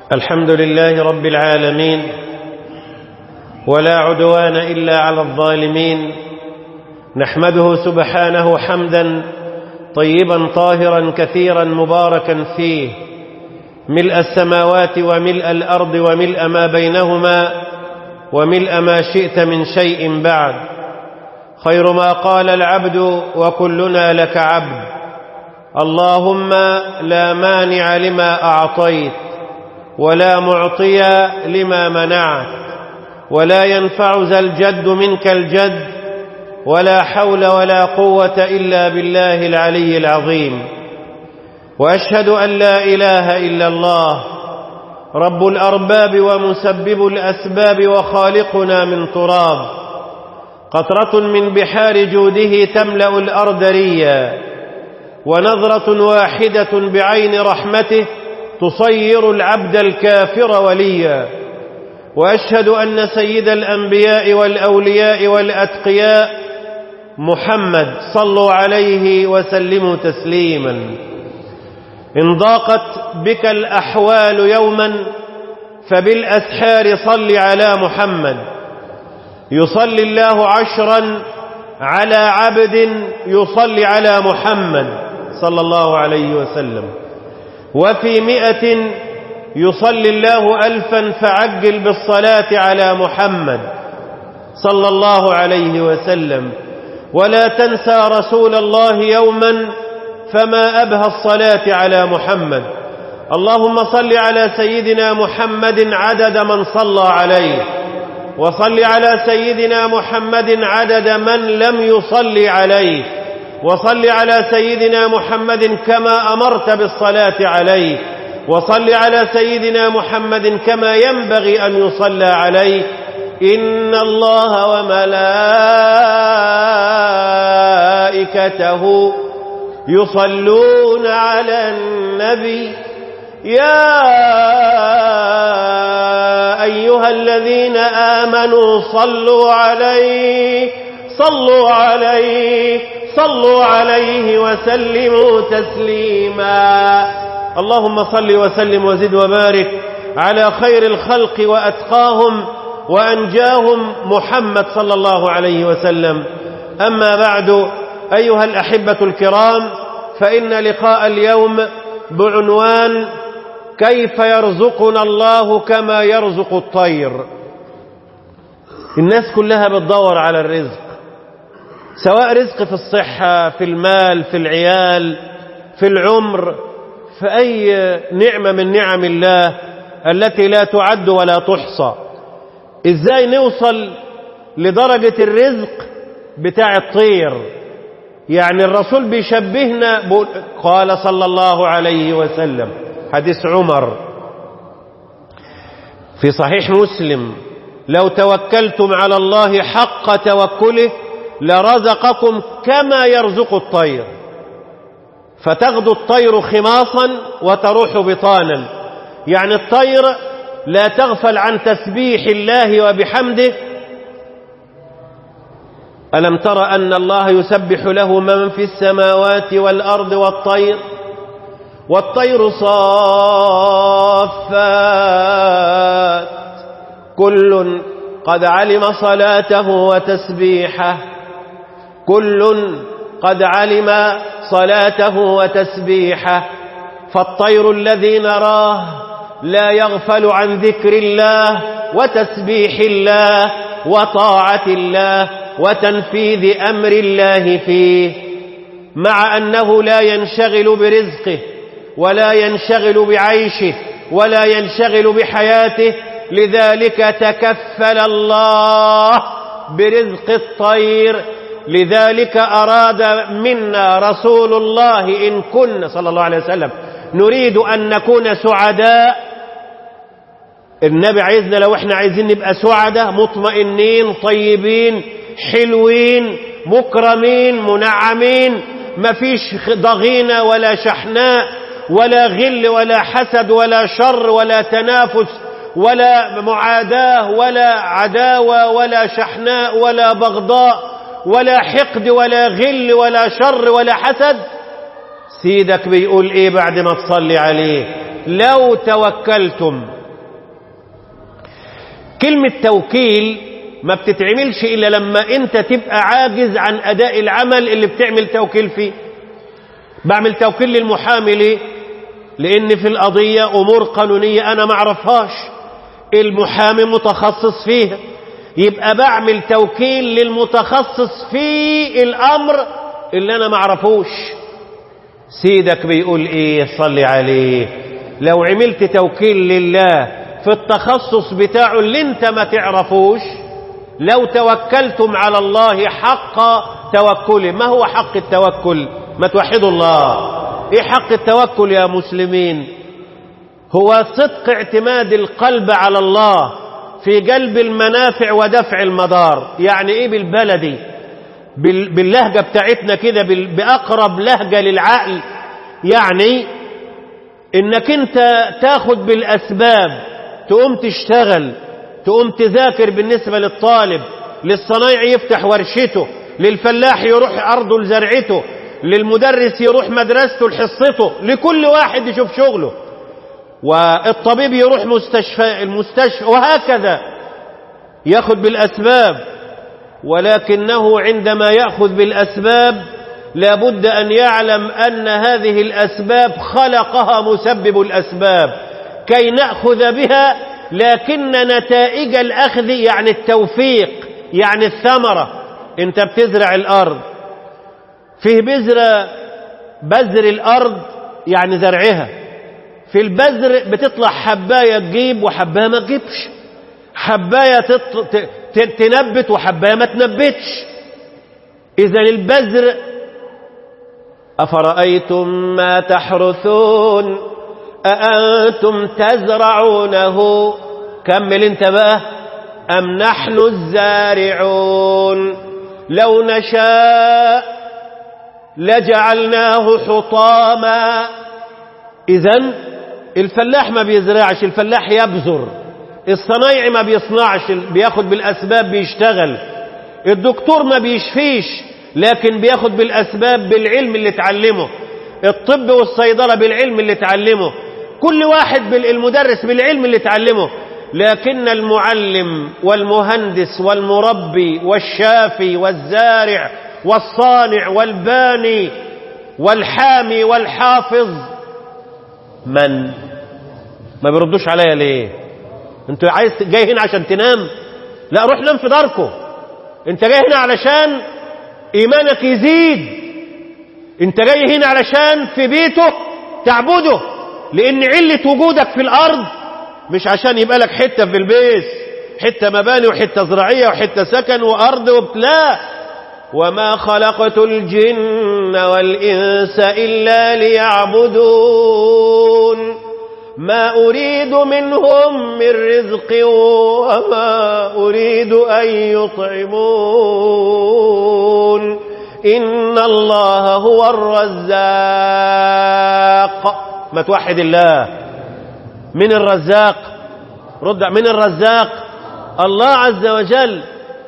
الحمد لله رب العالمين ولا عدوان إلا على الظالمين نحمده سبحانه حمدا طيبا طاهرا كثيرا مباركا فيه ملء السماوات وملء الأرض وملء ما بينهما وملء ما شئت من شيء بعد خير ما قال العبد وكلنا لك عبد اللهم لا مانع لما أعطيت ولا معطي لما منعت ولا ينفع ذا الجد منك الجد ولا حول ولا قوة إلا بالله العلي العظيم وأشهد أن لا إله إلا الله رب الأرباب ومسبب الأسباب وخالقنا من تراب قطرة من بحار جوده تملأ الأرض ريا ونظرة واحدة بعين رحمته تصير العبد الكافر وليا وأشهد أن سيد الأنبياء والأولياء والأتقياء محمد صلوا عليه وسلموا تسليما إن ضاقت بك الأحوال يوما فبالأسحار صل على محمد يصلي الله عشرا على عبد يصلي على محمد صلى الله عليه وسلم وفي مئة يصلي الله ألفا فعجل بالصلاة على محمد صلى الله عليه وسلم ولا تنسى رسول الله يوما فما أبهى الصلاة على محمد اللهم صل على سيدنا محمد عدد من صلى عليه وصل على سيدنا محمد عدد من لم يصلي عليه وصل على سيدنا محمد كما أمرت بالصلاة عليه وصل على سيدنا محمد كما ينبغي أن يصلى عليه إن الله وملائكته يصلون على النبي يا أيها الذين آمنوا صلوا عليه صلوا عليه صلوا عليه وسلموا تسليما اللهم صل وسلم وزد وبارك على خير الخلق وأتقاهم وأنجاهم محمد صلى الله عليه وسلم أما بعد أيها الأحبة الكرام فإن لقاء اليوم بعنوان كيف يرزقنا الله كما يرزق الطير الناس كلها بتدور على الرزق سواء رزق في الصحة في المال في العيال في العمر في أي نعمة من نعم الله التي لا تعد ولا تحصى إزاي نوصل لدرجة الرزق بتاع الطير يعني الرسول بيشبهنا قال صلى الله عليه وسلم حديث عمر في صحيح مسلم لو توكلتم على الله حق توكله لرزقكم كما يرزق الطير فتغدو الطير خماصا وتروح بطانا يعني الطير لا تغفل عن تسبيح الله وبحمده ألم تر أن الله يسبح له من في السماوات والأرض والطير والطير صافات كل قد علم صلاته وتسبيحه كل قد علم صلاته وتسبيحه فالطير الذي نراه لا يغفل عن ذكر الله وتسبيح الله وطاعة الله وتنفيذ أمر الله فيه مع أنه لا ينشغل برزقه ولا ينشغل بعيشه ولا ينشغل بحياته لذلك تكفل الله برزق الطير لذلك أراد منا رسول الله إن كنا صلى الله عليه وسلم نريد أن نكون سعداء النبي عايزنا لو احنا عايزين نبقى سعداء مطمئنين طيبين حلوين مكرمين منعمين مفيش ضغينة ولا شحناء ولا غل ولا حسد ولا شر ولا تنافس ولا معاداة ولا عداوة ولا شحناء ولا بغضاء ولا حقد ولا غل ولا شر ولا حسد سيدك بيقول ايه بعد ما تصلي عليه لو توكلتم كلمة توكيل ما بتتعملش إلا لما أنت تبقى عاجز عن أداء العمل اللي بتعمل توكيل فيه بعمل توكيل للمحامي ليه لأن في القضية أمور قانونية أنا ما أعرفهاش المحامي متخصص فيها يبقى بعمل توكيل للمتخصص في الأمر اللي أنا ما أعرفوش سيدك بيقول إيه صلي عليه لو عملت توكيل لله في التخصص بتاعه اللي انت ما تعرفوش لو توكلتم على الله حق توكله ما هو حق التوكل ما توحدوا الله ايه حق التوكل يا مسلمين هو صدق اعتماد القلب على الله في جلب المنافع ودفع المضار يعني ايه بالبلدي باللهجة بتاعتنا كده بأقرب لهجة للعقل يعني انك انت تاخد بالاسباب تقوم تشتغل تقوم تذاكر بالنسبة للطالب للصنايعي يفتح ورشته للفلاح يروح أرضه لزرعته للمدرس يروح مدرسته لحصته لكل واحد يشوف شغله والطبيب يروح مستشفى المستشفى وهكذا ياخذ بالأسباب ولكنه عندما يأخذ بالأسباب لابد أن يعلم أن هذه الأسباب خلقها مسبب الأسباب كي نأخذ بها لكن نتائج الأخذ يعني التوفيق يعني الثمرة انت بتزرع الأرض فيه بذرة بذر الأرض يعني زرعها في البذر بتطلع حباية تجيب وحباية ما تجيبش حباية تطل... ت... تنبت وحباية ما تنبتش إذا البذر أفرأيتم ما تحرثون أأنتم تزرعونه كمل انت بقى أم نحن الزارعون لو نشاء لجعلناه حطاما إذا الفلاح ما بيزرعش الفلاح يبذر الصنايعي ما بيصنعش بياخد بالأسباب بيشتغل الدكتور ما بيشفيش لكن بياخد بالأسباب بالعلم اللي اتعلمه الطب والصيدلة بالعلم اللي اتعلمه كل واحد المدرس بالعلم اللي اتعلمه لكن المعلم والمهندس والمربي والشافي والزارع والصانع والباني والحامي والحافظ من ما بيردوش عليا ليه انت عايز جاي هنا عشان تنام لا روح نام في داركم انت جاي هنا علشان ايمانك يزيد انت جاي هنا علشان في بيته تعبده لان علة وجودك في الارض مش عشان يبقى لك حتة في البيت حتة مباني وحتة زراعية وحتة سكن وارض وبلا وما خلقت الجن والانس الا ليعبدون ما اريد منهم من رزق وما اريد ان يطعمون ان الله هو الرزاق ما توحد الله من الرزاق رد من الرزاق الله عز وجل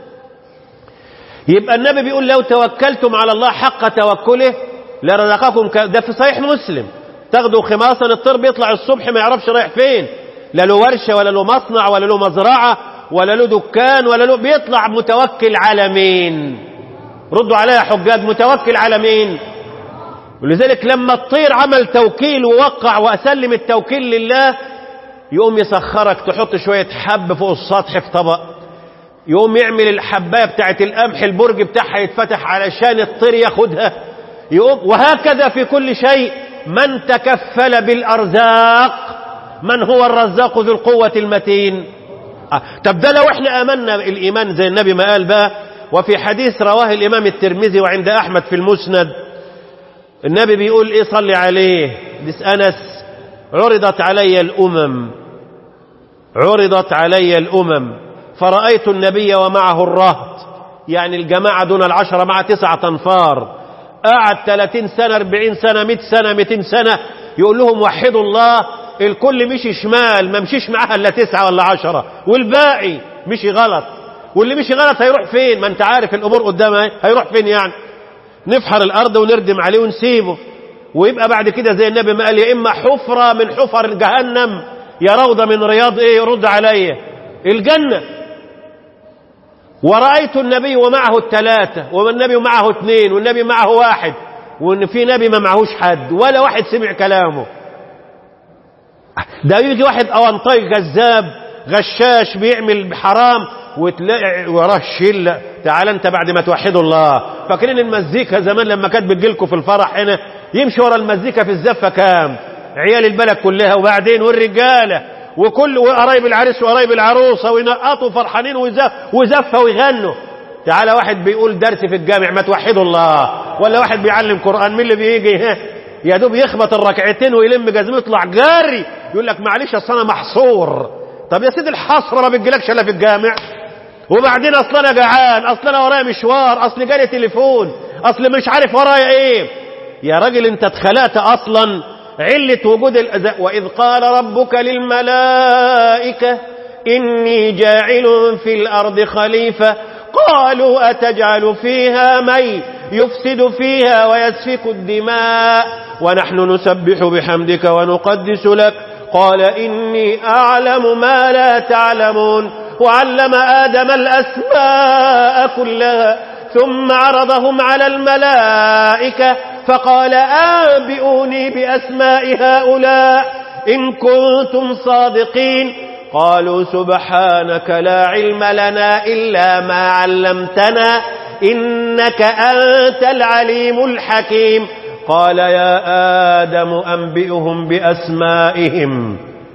يبقى النبي بيقول لو توكلتم على الله حق توكله لرزقكم ك... ده في صحيح مسلم تاخدوا خماصا الطير بيطلع الصبح ما يعرفش رايح فين لا له ورشه ولا له مصنع ولا له مزرعه ولا له دكان ولا له بيطلع متوكل على مين ردوا عليا حجاج متوكل على مين ولذلك لما الطير عمل توكيل ووقع وأسلم التوكيل لله يقوم يسخرك تحط شوية حب فوق السطح في طبق يقوم يعمل الحباية بتاعت القمح البرج بتاعها يتفتح علشان الطير ياخدها يقوم وهكذا في كل شيء من تكفل بالأرزاق من هو الرزاق ذو القوة المتين آه. طب ده لو احنا آمنا الإيمان زي النبي ما قال بقى وفي حديث رواه الإمام الترمذي وعند أحمد في المسند النبي بيقول ايه صلي عليه ديس أنس عرضت علي الأمم عرضت علي الأمم فرأيت النبي ومعه الرهط يعني الجماعة دون العشرة مع تسعة أنفار قعد 30 سنة 40 سنة 100 سنة 200 سنة يقول لهم وحدوا الله الكل مشي شمال ما مشيش معاها الا تسعة ولا عشرة والباقي مشي غلط واللي مشي غلط هيروح فين ما انت عارف الامور قدامها هيروح فين يعني نفحر الارض ونردم عليه ونسيبه ويبقى بعد كده زي النبي ما قال يا اما حفرة من حفر جهنم يا روضة من رياض ايه يرد عليا الجنة ورأيت النبي ومعه الثلاثة والنبي معه اثنين والنبي معه واحد وان في نبي ما معهوش حد ولا واحد سمع كلامه ده يجي واحد اونطي كذاب غشاش بيعمل حرام وتلاقي وراه الشله تعال انت بعد ما توحدوا الله فاكرين المزيكا زمان لما كانت بتجيلكوا في الفرح هنا يمشي ورا المزيكا في الزفه كام عيال البلد كلها وبعدين والرجاله وكل وقرايب العريس وقرايب العروسه وينقطوا فرحانين وزفه ويغنوا تعالى واحد بيقول درس في الجامع ما توحدوا الله ولا واحد بيعلم قران مين اللي بيجي ها يا دوب يخبط الركعتين ويلم جزمه يطلع جاري يقول لك معلش اصل انا محصور طب يا سيدي الحصره ما بتجيلكش الا في الجامع وبعدين اصل انا جعان اصل انا ورايا مشوار اصل جالي تليفون اصل مش عارف ورايا ايه يا راجل انت اتخلقت اصلا علة وجود الأذى وإذ قال ربك للملائكة إني جاعل في الأرض خليفة قالوا أتجعل فيها من يفسد فيها ويسفك الدماء ونحن نسبح بحمدك ونقدس لك قال إني أعلم ما لا تعلمون وعلم آدم الأسماء كلها ثم عرضهم على الملائكة فقال أنبئوني بأسماء هؤلاء إن كنتم صادقين قالوا سبحانك لا علم لنا إلا ما علمتنا إنك أنت العليم الحكيم قال يا آدم أنبئهم بأسمائهم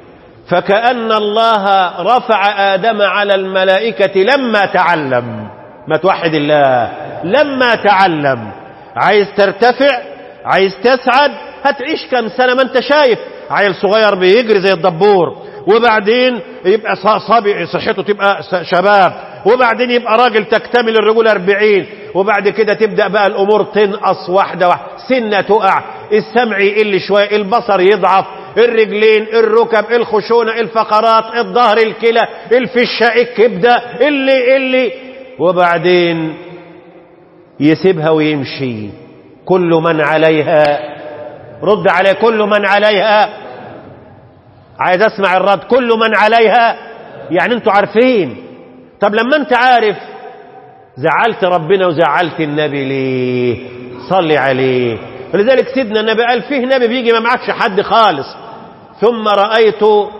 فكأن الله رفع آدم على الملائكة لما تعلم ما توحد الله لما تعلم عايز ترتفع عايز تسعد هتعيش كم سنة ما انت شايف عيل صغير بيجري زي الدبور وبعدين يبقى صابي صحته تبقى شباب وبعدين يبقى راجل تكتمل الرجولة أربعين وبعد كده تبدأ بقى الأمور تنقص واحدة واحدة سنة تقع السمع يقل شوية البصر يضعف الرجلين الركب الخشونة الفقرات الظهر الكلى الفشة الكبدة اللي اللي وبعدين يسيبها ويمشي كل من عليها رد عليه كل من عليها عايز اسمع الرد كل من عليها يعني انتوا عارفين طب لما انت عارف زعلت ربنا وزعلت النبي ليه صلي عليه ولذلك سيدنا النبي قال فيه نبي بيجي ما معكش حد خالص ثم رأيت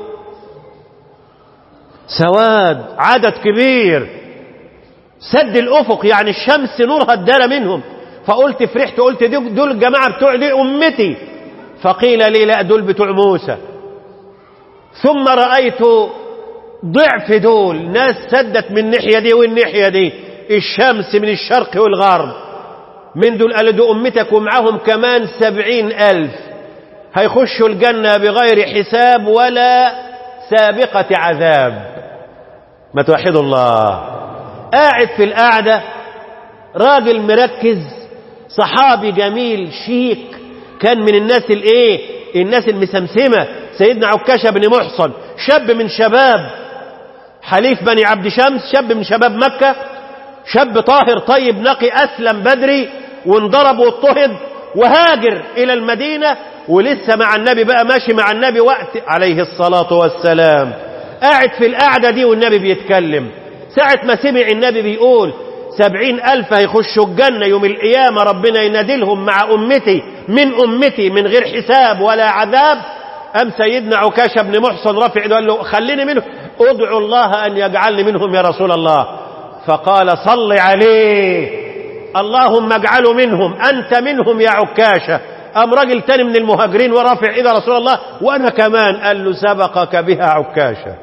سواد عدد كبير سد الأفق يعني الشمس نورها ادار منهم فقلت فرحت قلت دول الجماعة بتوع دي أمتي فقيل لي لا دول بتوع موسى ثم رأيت ضعف دول ناس سدت من الناحية دي والناحية دي الشمس من الشرق والغرب من دول قالوا دول أمتك ومعهم كمان سبعين ألف هيخشوا الجنة بغير حساب ولا سابقة عذاب ما توحدوا الله قاعد في القعدة راجل مركز صحابي جميل شيك كان من الناس الايه الناس المسمسمة سيدنا عكاشة بن محصن شاب من شباب حليف بني عبد شمس شاب من شباب مكة شاب طاهر طيب نقي أسلم بدري وانضرب واضطهد وهاجر إلى المدينة ولسه مع النبي بقى ماشي مع النبي وقت عليه الصلاة والسلام قاعد في القعدة دي والنبي بيتكلم ساعة ما سمع النبي بيقول سبعين ألف هيخشوا الجنة يوم القيامة ربنا ينادلهم مع أمتي من أمتي من غير حساب ولا عذاب أم سيدنا عكاشة بن محصن رفع قال له خليني منهم ادعو الله أن يجعلني منهم يا رسول الله فقال صل عليه اللهم اجعله منهم أنت منهم يا عكاشة أم راجل تاني من المهاجرين ورافع إذا رسول الله وأنا كمان قال له سبقك بها عكاشة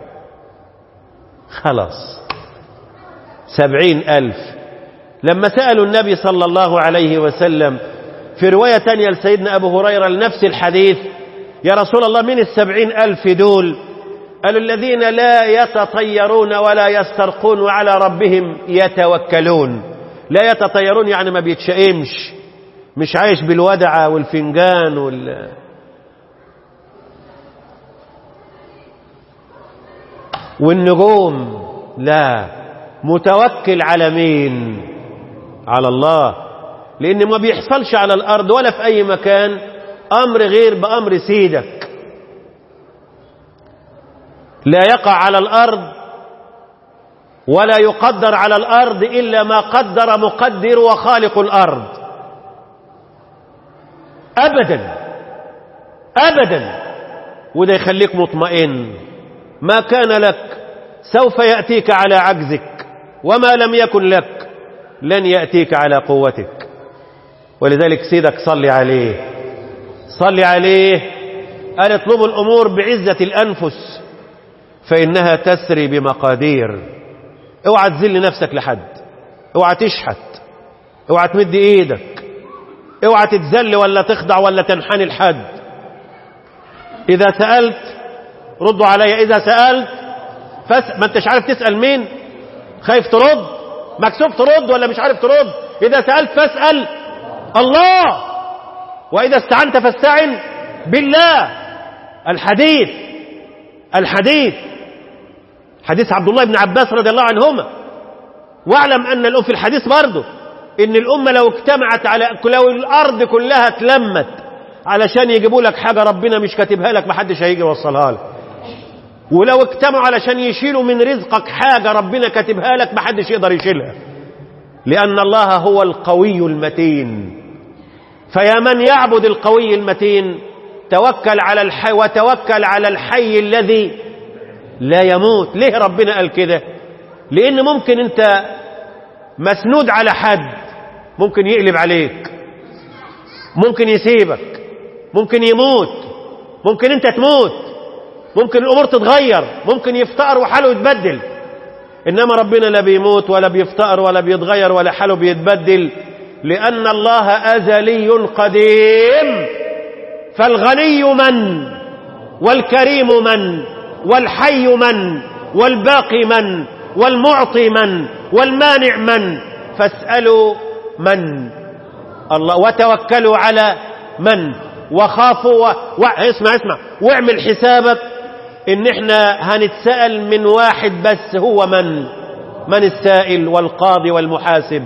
خلاص سبعين ألف لما سألوا النبي صلى الله عليه وسلم في رواية تانية لسيدنا أبو هريرة لنفس الحديث يا رسول الله من السبعين ألف دول قالوا الذين لا يتطيرون ولا يسترقون وعلى ربهم يتوكلون لا يتطيرون يعني ما بيتشائمش مش عايش بالودعة والفنجان وال والنجوم لا متوكل على مين على الله لان ما بيحصلش على الارض ولا في اي مكان امر غير بامر سيدك لا يقع على الارض ولا يقدر على الأرض إلا ما قدر مقدر وخالق الأرض أبدا أبدا وده يخليك مطمئن ما كان لك سوف يأتيك على عجزك وما لم يكن لك لن يأتيك على قوتك ولذلك سيدك صلي عليه صلي عليه أن اطلبوا الأمور بعزة الأنفس فإنها تسري بمقادير اوعى تذل نفسك لحد اوعى تشحت اوعى تمد ايدك اوعى تتذل ولا تخضع ولا تنحني لحد اذا سألت ردوا علي اذا سألت فس... ما انتش عارف تسأل مين خايف ترد مكسوف ترد ولا مش عارف ترد اذا سألت فاسأل الله واذا استعنت فاستعن بالله الحديث الحديث حديث عبد الله بن عباس رضي الله عنهما واعلم ان الأم في الحديث برضه ان الامه لو اجتمعت على لو الارض كلها اتلمت علشان يجيبوا لك حاجه ربنا مش كاتبها لك محدش هيجي يوصلها لك ولو اجتمعوا علشان يشيلوا من رزقك حاجه ربنا كاتبها لك محدش يقدر يشيلها لان الله هو القوي المتين فيا من يعبد القوي المتين توكل على الحي وتوكل على الحي الذي لا يموت ليه ربنا قال كده لان ممكن انت مسنود على حد ممكن يقلب عليك ممكن يسيبك ممكن يموت ممكن انت تموت ممكن الامور تتغير ممكن يفتقر وحاله يتبدل انما ربنا لا بيموت ولا بيفتقر ولا بيتغير ولا حاله بيتبدل لان الله ازلي قديم فالغني من والكريم من والحي من والباقي من والمعطي من والمانع من فاسألوا من الله وتوكلوا على من وخافوا و... و... اسمع اسمع واعمل حسابك ان احنا هنتسأل من واحد بس هو من من السائل والقاضي والمحاسب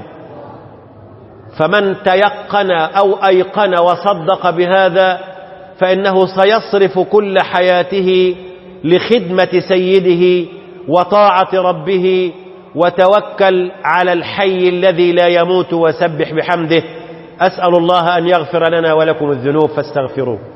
فمن تيقن او ايقن وصدق بهذا فانه سيصرف كل حياته لخدمة سيده وطاعة ربه وتوكل على الحي الذي لا يموت وسبح بحمده أسأل الله أن يغفر لنا ولكم الذنوب فاستغفروه